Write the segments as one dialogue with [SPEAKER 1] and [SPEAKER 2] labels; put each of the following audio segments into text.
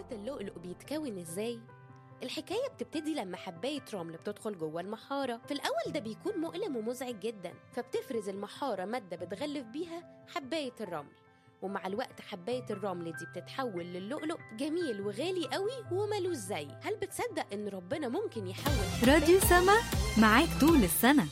[SPEAKER 1] عرفت اللؤلؤ بيتكون ازاي؟ الحكاية بتبتدي لما حباية رمل بتدخل جوه المحارة في الأول ده بيكون مؤلم ومزعج جدا فبتفرز المحارة مادة بتغلف بيها حباية الرمل ومع الوقت حباية الرمل دي بتتحول للؤلؤ جميل وغالي قوي وملوش زي هل بتصدق إن ربنا ممكن يحول
[SPEAKER 2] راديو سما معاك طول السنة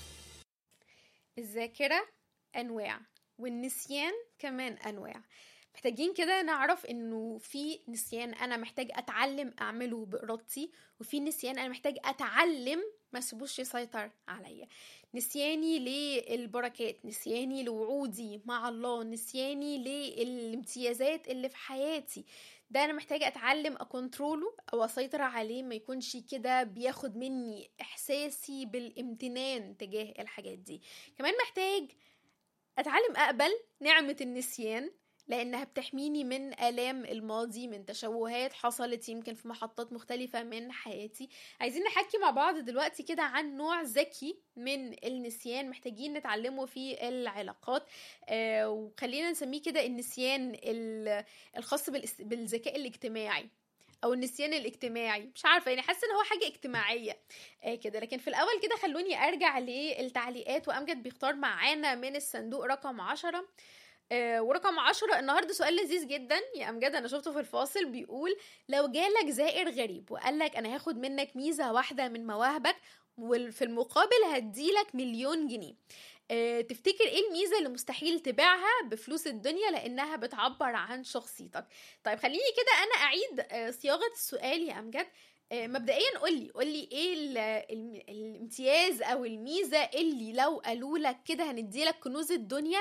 [SPEAKER 3] الذاكرة أنواع والنسيان كمان أنواع محتاجين كده نعرف انه في نسيان انا محتاج اتعلم اعمله بارادتي وفي نسيان انا محتاج اتعلم ما سيبوش يسيطر عليا نسياني للبركات نسياني لوعودي مع الله نسياني للامتيازات اللي في حياتي ده انا محتاجه اتعلم اكونتروله او اسيطر عليه ما يكونش كده بياخد مني احساسي بالامتنان تجاه الحاجات دي كمان محتاج اتعلم اقبل نعمه النسيان لانها بتحميني من الام الماضي من تشوهات حصلت يمكن في محطات مختلفه من حياتي عايزين نحكي مع بعض دلوقتي كده عن نوع ذكي من النسيان محتاجين نتعلمه في العلاقات آه وخلينا نسميه كده النسيان الخاص بالذكاء الاجتماعي او النسيان الاجتماعي مش عارفه يعني حاسه ان هو حاجه اجتماعيه آه كده لكن في الاول كده خلوني ارجع للتعليقات وامجد بيختار معانا من الصندوق رقم عشرة آه ورقم عشرة النهارده سؤال لذيذ جدا يا امجد انا شفته في الفاصل بيقول لو جالك زائر غريب وقال لك انا هاخد منك ميزه واحده من مواهبك وفي المقابل هديلك مليون جنيه أه تفتكر ايه الميزه اللي مستحيل تبيعها بفلوس الدنيا لانها بتعبر عن شخصيتك طيب خليني كده انا اعيد أه صياغه السؤال يا امجد أه مبدئيا قولي قولي ايه ال ال الامتياز او الميزه اللي لو قالوا لك كده هنديلك كنوز الدنيا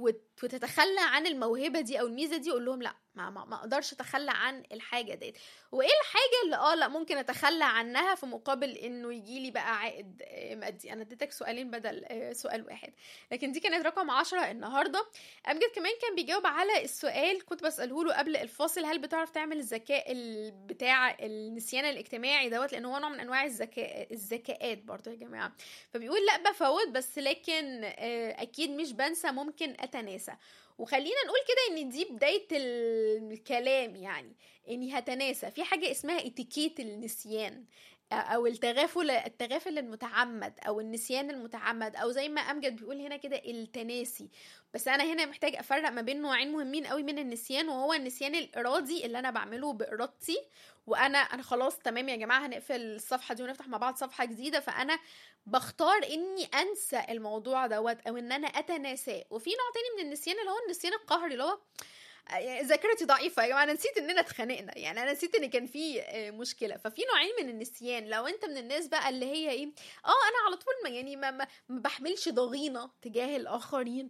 [SPEAKER 3] وتتخلى عن الموهبه دي او الميزه دي قول لهم لا ما, ما, ما اقدرش اتخلى عن الحاجه ديت وايه الحاجه اللي اه لا ممكن اتخلى عنها في مقابل انه يجي لي بقى عائد مادي انا اديتك سؤالين بدل سؤال واحد لكن دي كانت رقم عشرة النهارده امجد كمان كان بيجاوب على السؤال كنت بساله له قبل الفاصل هل بتعرف تعمل الذكاء بتاع النسيان الاجتماعي دوت لان هو نوع من انواع الذكاء الذكاءات برضه يا جماعه فبيقول لا بفوت بس لكن اكيد مش بنسى ممكن اتناسى وخلينا نقول كده ان دي بدايه الكلام يعني اني هتناسى في حاجه اسمها اتيكيت النسيان او التغافل التغافل المتعمد او النسيان المتعمد او زي ما امجد بيقول هنا كده التناسي بس انا هنا محتاج افرق ما بين نوعين مهمين قوي من النسيان وهو النسيان الارادي اللي انا بعمله بارادتي وانا انا خلاص تمام يا جماعه هنقفل الصفحه دي ونفتح مع بعض صفحه جديده فانا بختار اني انسى الموضوع دوت او ان انا اتناساه وفي نوع تاني من النسيان اللي هو النسيان القهري اللي هو ذاكرتي ضعيفه يا جماعه انا نسيت اننا اتخانقنا يعني انا نسيت ان كان في مشكله ففي نوعين من النسيان لو انت من الناس بقى اللي هي ايه اه انا على طول ما يعني ما, ما, ما بحملش ضغينه تجاه الاخرين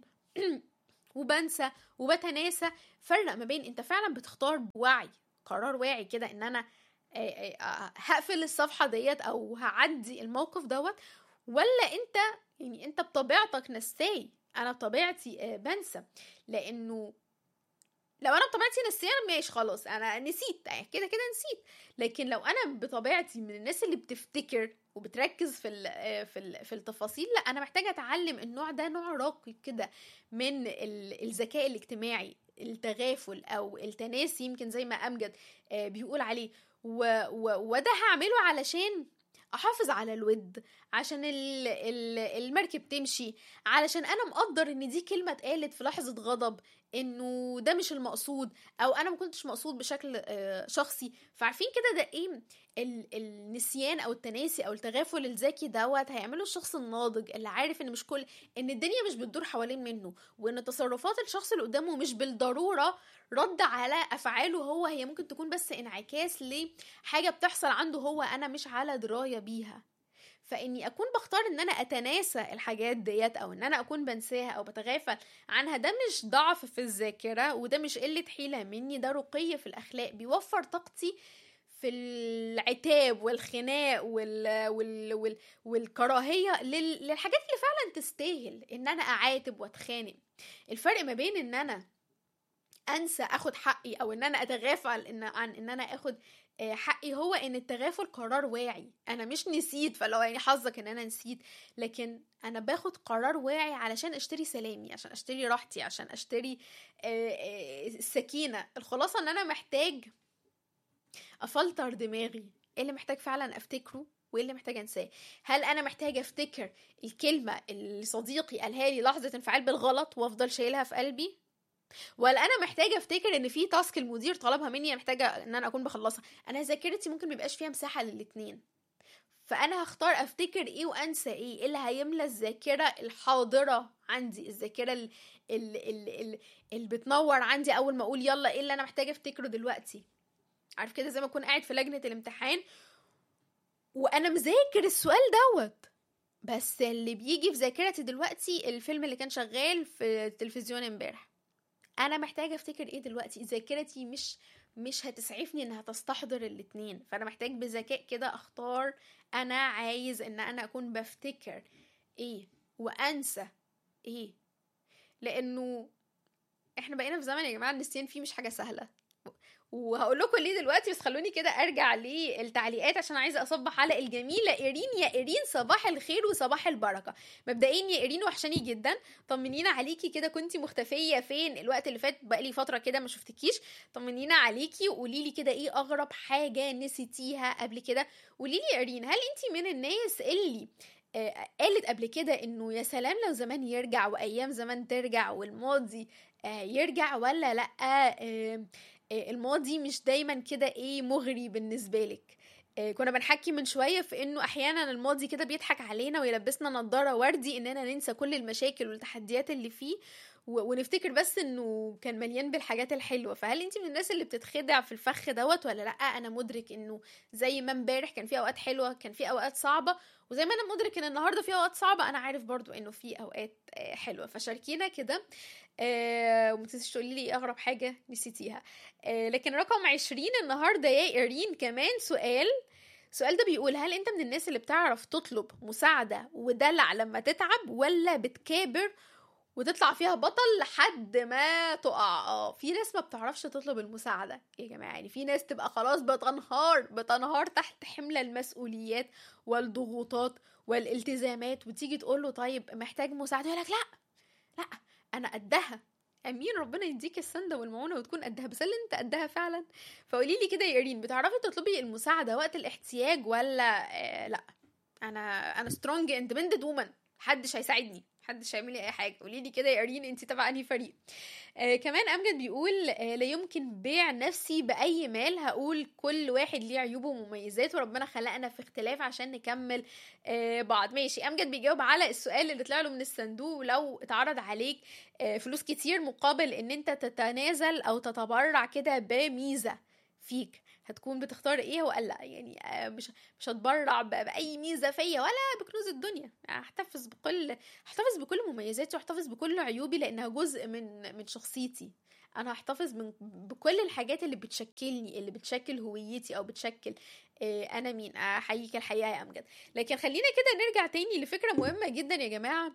[SPEAKER 3] وبنسى وبتناسى فرق ما بين انت فعلا بتختار بوعي قرار واعي كده ان انا هقفل الصفحه ديت او هعدي الموقف دوت ولا انت يعني انت بطبيعتك نساي انا بطبيعتي بنسى لانه لو انا بطبيعتي نسيان ماشي خلاص انا نسيت كده كده نسيت لكن لو انا بطبيعتي من الناس اللي بتفتكر وبتركز في ال في ال في التفاصيل لا انا محتاجه اتعلم النوع ده نوع راقي كده من الذكاء الاجتماعي التغافل او التناسي يمكن زي ما امجد بيقول عليه وده هعمله علشان احافظ على الود عشان ال ال المركب تمشي علشان انا مقدر ان دي كلمه اتقالت في لحظه غضب انه ده مش المقصود او انا ما كنتش مقصود بشكل شخصي فعارفين كده ده ايه النسيان او التناسي او التغافل الذكي دوت هيعمله الشخص الناضج اللي عارف ان مش كل ان الدنيا مش بتدور حوالين منه وان تصرفات الشخص اللي قدامه مش بالضروره رد على افعاله هو هي ممكن تكون بس انعكاس لحاجه بتحصل عنده هو انا مش على درايه بيها فاني اكون بختار ان انا اتناسى الحاجات ديت او ان انا اكون بنساها او بتغافل عنها ده مش ضعف في الذاكره وده مش قله حيله مني ده رقي في الاخلاق بيوفر طاقتي في العتاب والخناق وال... وال... وال... والكراهيه لل... للحاجات اللي فعلا تستاهل ان انا اعاتب واتخانق الفرق ما بين ان انا انسى اخد حقي او ان انا اتغافل ان عن ان انا اخد حقي هو ان التغافل قرار واعي انا مش نسيت فلو يعني حظك ان انا نسيت لكن انا باخد قرار واعي علشان اشتري سلامي عشان اشتري راحتي عشان اشتري السكينه الخلاصه ان انا محتاج افلتر دماغي ايه اللي محتاج فعلا افتكره وايه اللي محتاج انساه هل انا محتاجه افتكر الكلمه اللي صديقي قالها لي لحظه انفعال بالغلط وافضل شايلها في قلبي ولا انا محتاجه افتكر ان في تاسك المدير طلبها مني محتاجه ان انا اكون بخلصها انا ذاكرتي ممكن ميبقاش فيها مساحه للاتنين فانا هختار افتكر ايه وانسى ايه ايه اللي هيملى الذاكره الحاضره عندي الذاكره اللي, اللي, اللي بتنور عندي اول ما اقول يلا ايه اللي انا محتاجه افتكره دلوقتي عارف كده زي ما اكون قاعد في لجنه الامتحان وانا مذاكر السؤال دوت بس اللي بيجي في ذاكرتي دلوقتي الفيلم اللي كان شغال في التلفزيون امبارح انا محتاجه افتكر ايه دلوقتي ذاكرتي مش مش هتسعفني انها تستحضر الاتنين فانا محتاج بذكاء كده اختار انا عايز ان انا اكون بفتكر ايه وانسى ايه لانه احنا بقينا في زمن يا جماعه النسيان فيه مش حاجه سهله وهقول لكم ليه دلوقتي بس خلوني كده ارجع للتعليقات عشان عايزه اصبح على الجميله ايرين يا ايرين صباح الخير وصباح البركه مبدئيا يا ايرين وحشاني جدا طمنينا عليكي كده كنتي مختفيه فين الوقت اللي فات بقالي فتره كده ما شفتكيش طمنينا عليكي وقولي لي كده ايه اغرب حاجه نسيتيها قبل كده قولي لي يا ايرين هل انت من الناس اللي آه قالت قبل كده انه يا سلام لو زمان يرجع وايام زمان ترجع والماضي آه يرجع ولا لا آه الماضي مش دايما كده ايه مغري بالنسبه لك كنا بنحكي من شويه في انه احيانا الماضي كده بيضحك علينا ويلبسنا نضاره وردي اننا ننسى كل المشاكل والتحديات اللي فيه ونفتكر بس انه كان مليان بالحاجات الحلوه فهل انت من الناس اللي بتتخدع في الفخ دوت ولا لا انا مدرك انه زي ما امبارح كان في اوقات حلوه كان في اوقات صعبه وزي ما انا مدرك ان النهارده في اوقات صعبه انا عارف برضو انه في اوقات حلوه فشاركينا كده آه ومتنسيش تقولي لي اغرب حاجه نسيتيها آه لكن رقم عشرين النهارده يا ايرين كمان سؤال السؤال ده بيقول هل انت من الناس اللي بتعرف تطلب مساعده ودلع لما تتعب ولا بتكابر وتطلع فيها بطل لحد ما تقع اه في ناس ما بتعرفش تطلب المساعده يا جماعه يعني في ناس تبقى خلاص بتنهار بتنهار تحت حمل المسؤوليات والضغوطات والالتزامات وتيجي تقول له طيب محتاج مساعده يقول لك لا لا انا قدها امين ربنا يديك السنده والمعونه وتكون قدها بس اللي انت قدها فعلا فقولي لي كده يا ايرين بتعرفي تطلبي المساعده وقت الاحتياج ولا آه لا انا انا سترونج اندبندنت وومن محدش هيساعدني محدش هيعمل لي اي حاجه قولي لي كده يا ايرين انت تبع انهي فريق آه كمان امجد بيقول آه لا يمكن بيع نفسي باي مال هقول كل واحد ليه عيوبه ومميزاته وربنا خلقنا في اختلاف عشان نكمل آه بعض ماشي امجد بيجاوب على السؤال اللي طلع له من الصندوق لو اتعرض عليك آه فلوس كتير مقابل ان انت تتنازل او تتبرع كده بميزه فيك هتكون بتختار ايه ولا لا يعني مش مش هتبرع باي ميزه فيا ولا بكنوز الدنيا هحتفظ بكل هحتفظ بكل مميزاتي واحتفظ بكل عيوبي لانها جزء من من شخصيتي انا هحتفظ من بكل الحاجات اللي بتشكلني اللي بتشكل هويتي او بتشكل انا مين احييك الحقيقه يا امجد لكن خلينا كده نرجع تاني لفكره مهمه جدا يا جماعه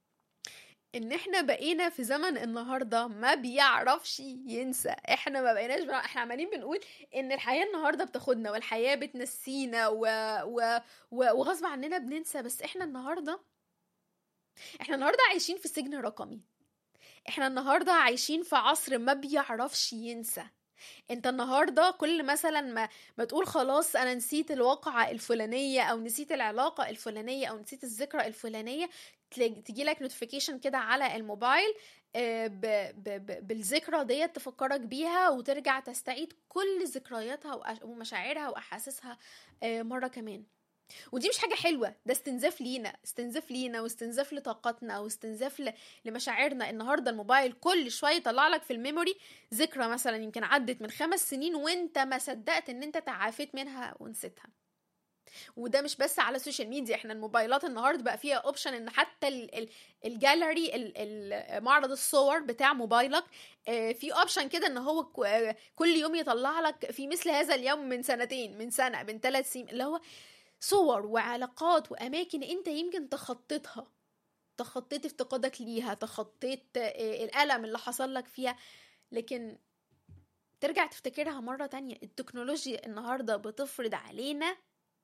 [SPEAKER 3] ان احنا بقينا في زمن النهارده ما بيعرفش ينسى احنا ما بقيناش بقى احنا عمالين بنقول ان الحياه النهارده بتاخدنا والحياه بتنسينا و... و... و... وغصب عننا بننسى بس احنا النهارده احنا النهارده عايشين في سجن رقمي احنا النهارده عايشين في عصر ما بيعرفش ينسى انت النهارده كل مثلا ما ما تقول خلاص انا نسيت الواقعه الفلانيه او نسيت العلاقه الفلانيه او نسيت الذكرى الفلانيه تجي لك نوتيفيكيشن كده على الموبايل ب ب ب بالذكرى ديت تفكرك بيها وترجع تستعيد كل ذكرياتها ومشاعرها واحاسيسها مره كمان ودي مش حاجه حلوه ده استنزاف لينا استنزاف لينا واستنزاف لطاقتنا واستنزاف لمشاعرنا النهارده الموبايل كل شويه يطلع لك في الميموري ذكرى مثلا يمكن عدت من خمس سنين وانت ما صدقت ان انت تعافيت منها ونسيتها وده مش بس على السوشيال ميديا احنا الموبايلات النهارده بقى فيها اوبشن ان حتى الجاليري معرض الصور بتاع موبايلك في اوبشن كده ان هو كل يوم يطلع لك في مثل هذا اليوم من سنتين من سنه من ثلاث سنين اللي هو صور وعلاقات واماكن انت يمكن تخطيتها تخطيت افتقادك ليها تخطيت الالم اللي حصل لك فيها لكن ترجع تفتكرها مرة تانية التكنولوجيا النهاردة بتفرض علينا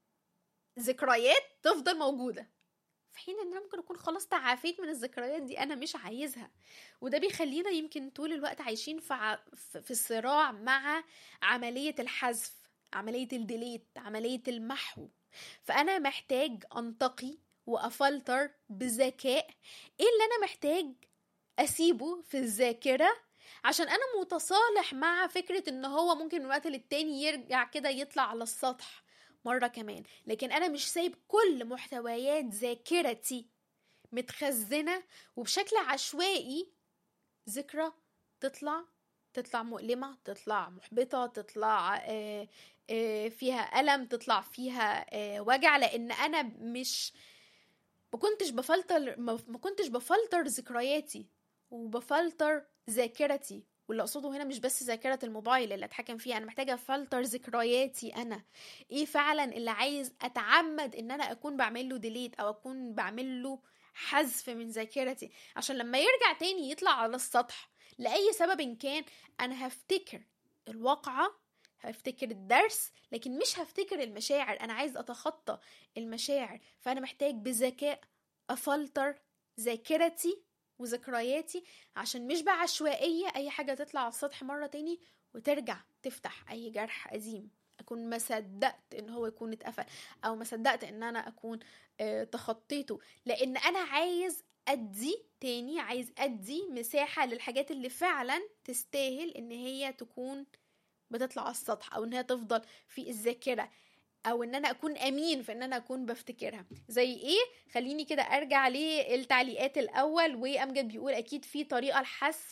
[SPEAKER 3] ذكريات تفضل موجودة في حين ان انا ممكن اكون خلاص تعافيت من الذكريات دي انا مش عايزها وده بيخلينا يمكن طول الوقت عايشين في, ع... في الصراع مع عملية الحذف عملية الديليت عملية المحو فأنا محتاج أنتقي وأفلتر بذكاء إيه اللي أنا محتاج أسيبه في الذاكرة عشان أنا متصالح مع فكرة إن هو ممكن من وقت للتاني يرجع كده يطلع على السطح مرة كمان لكن أنا مش سايب كل محتويات ذاكرتي متخزنة وبشكل عشوائي ذكرى تطلع تطلع مؤلمة تطلع محبطة تطلع آه، آه، فيها ألم تطلع فيها آه، وجع لأن أنا مش ما كنتش بفلتر ما ما كنتش بفلتر ذكرياتي وبفلتر ذاكرتي واللي اقصده هنا مش بس ذاكرة الموبايل اللي اتحكم فيها انا محتاجة افلتر ذكرياتي انا ايه فعلا اللي عايز اتعمد ان انا اكون بعمل له ديليت او اكون بعمل له حذف من ذاكرتي عشان لما يرجع تاني يطلع على السطح لأي سبب كان أنا هفتكر الواقعة هفتكر الدرس لكن مش هفتكر المشاعر أنا عايز أتخطى المشاعر فأنا محتاج بذكاء أفلتر ذاكرتي وذكرياتي عشان مش بعشوائية أي حاجة تطلع على السطح مرة تاني وترجع تفتح أي جرح قديم أكون ما صدقت إن هو يكون اتقفل أو ما صدقت إن أنا أكون آه، تخطيته لأن أنا عايز ادي تاني عايز ادي مساحة للحاجات اللي فعلا تستاهل ان هي تكون بتطلع على السطح او ان هي تفضل في الذاكرة او ان انا اكون امين في ان انا اكون بفتكرها زي ايه خليني كده ارجع للتعليقات الاول وامجد بيقول اكيد في طريقة لحذف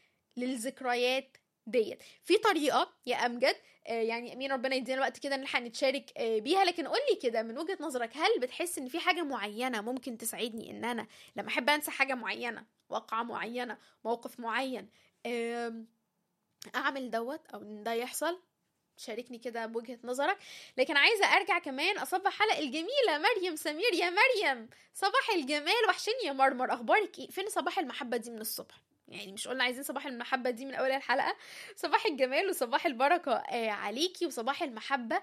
[SPEAKER 3] للذكريات ديت في طريقة يا امجد آه، يعني امين ربنا يدينا وقت كده نلحق نتشارك آه، بيها لكن قولي كده من وجهة نظرك هل بتحس ان في حاجة معينة ممكن تساعدني ان انا لما احب انسى حاجة معينة واقعة معينة موقف معين آم، اعمل دوت او ان ده يحصل شاركني كده بوجهة نظرك لكن عايزة ارجع كمان اصبح حلقة الجميلة مريم سمير يا مريم صباح الجمال وحشني يا مرمر اخبارك ايه فين صباح المحبة دي من الصبح يعني مش قلنا عايزين صباح المحبة دي من أول الحلقة صباح الجمال وصباح البركة آه عليكي وصباح المحبة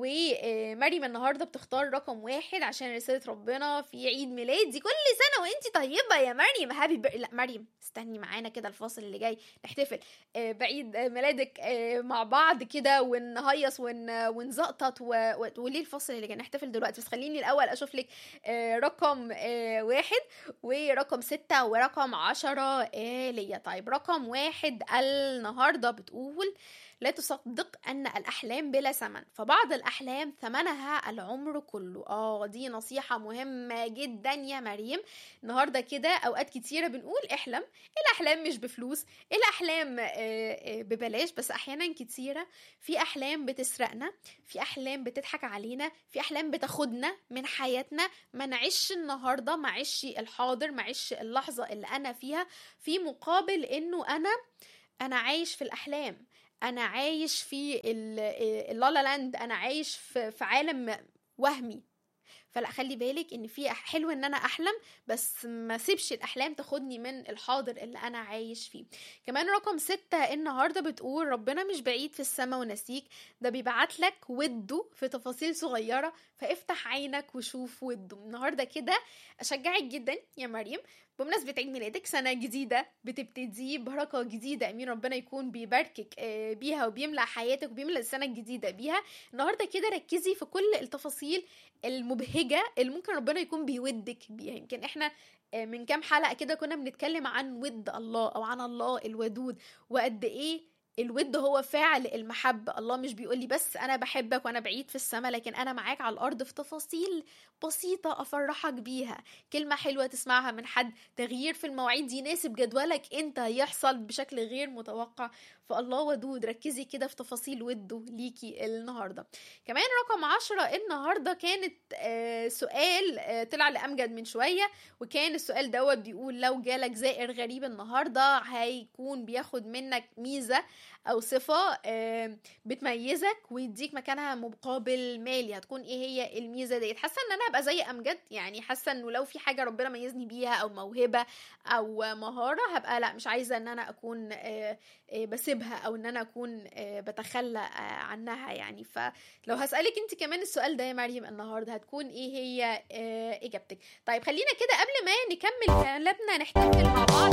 [SPEAKER 3] ومريم النهاردة بتختار رقم واحد عشان رسالة ربنا في عيد ميلادي كل سنة وانتي طيبة يا مريم هابي بر... لا مريم استني معانا كده الفاصل اللي جاي نحتفل آه بعيد آه، ميلادك آه مع بعض كده ونهيص ون... ونزقطط و... و... وليه الفاصل اللي جاي نحتفل دلوقتي بس خليني الأول أشوف لك آه رقم آه واحد ورقم ستة ورقم عشرة آه ليا طيب رقم واحد النهاردة بتقول لا تصدق أن الأحلام بلا ثمن فبعض الأحلام ثمنها العمر كله آه دي نصيحة مهمة جدا يا مريم النهاردة كده أوقات كتيرة بنقول احلم الأحلام مش بفلوس الأحلام آه، آه، ببلاش بس أحيانا كتيرة في أحلام بتسرقنا في أحلام بتضحك علينا في أحلام بتاخدنا من حياتنا ما نعيش النهاردة ما عيش الحاضر ما عيش اللحظة اللي أنا فيها في مقابل إنه أنا أنا عايش في الأحلام انا عايش في اللالا لاند انا عايش في, في عالم وهمي فلا خلي بالك ان في حلو ان انا احلم بس ما سيبش الاحلام تاخدني من الحاضر اللي انا عايش فيه كمان رقم ستة النهاردة بتقول ربنا مش بعيد في السماء ونسيك ده بيبعت لك وده في تفاصيل صغيرة فافتح عينك وشوف وده النهاردة كده اشجعك جدا يا مريم بمناسبة عيد ميلادك سنة جديدة بتبتدي بركة جديدة أمين ربنا يكون بيباركك آه، بيها وبيملأ حياتك وبيملأ السنة الجديدة بيها النهاردة كده ركزي في كل التفاصيل المبهجة اللي ممكن ربنا يكون بيودك بيها يمكن احنا آه، من كام حلقة كده كنا بنتكلم عن ود الله أو عن الله الودود وقد إيه الود هو فعل المحبة الله مش بيقول لي بس أنا بحبك وأنا بعيد في السماء لكن أنا معاك على الأرض في تفاصيل بسيطة أفرحك بيها كلمة حلوة تسمعها من حد تغيير في المواعيد يناسب جدولك أنت يحصل بشكل غير متوقع فالله ودود ركزي كده في تفاصيل وده ليكي النهاردة كمان رقم عشرة النهاردة كانت آه، سؤال آه، طلع لأمجد من شوية وكان السؤال دوت بيقول لو جالك زائر غريب النهاردة هيكون بياخد منك ميزة أو صفة آه، بتميزك ويديك مكانها مقابل مالي هتكون ايه هي الميزة ديت حاسة ان انا هبقى زي أمجد يعني حاسة انه لو في حاجة ربنا ميزني بيها أو موهبة أو مهارة هبقى لا مش عايزة ان انا أكون آه، آه، بسيبها او ان انا اكون آه، بتخلى آه، عنها يعني فلو هسألك انت كمان السؤال ده يا مريم النهارده هتكون ايه هي آه، اجابتك طيب خلينا كده قبل ما نكمل كلامنا نحتفل مع بعض